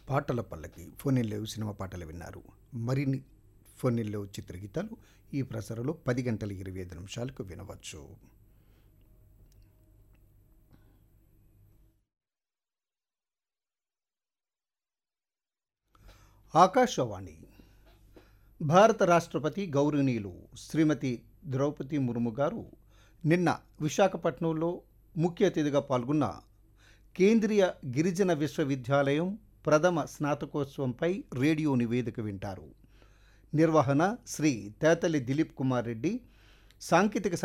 పాటల పల్లకి phone in లేవు సినిమా పాటలు విన్నారు మరిన్ని ఫోన్ ఇన్ లేవు చిత్రగీతాలు ఈ ప్రసారంలో పది గంటల ఇరవై ఐదు నిమిషాలకు వినవచ్చు ఆకాశవాణి భారత రాష్ట్రపతి గౌరవనీయులు శ్రీమతి ద్రౌపది ముర్ము గారు నిన్న విశాఖపట్నంలో ముఖ్య అతిథిగా పాల్గొన్న కేంద్రీయ గిరిజన విశ్వవిద్యాలయం ప్రథమ స్నాతకోత్సవంపై రేడియో నివేదిక వింటారు నిర్వహణ శ్రీ తేతలి దిలీప్ కుమార్ రెడ్డి సాంకేతిక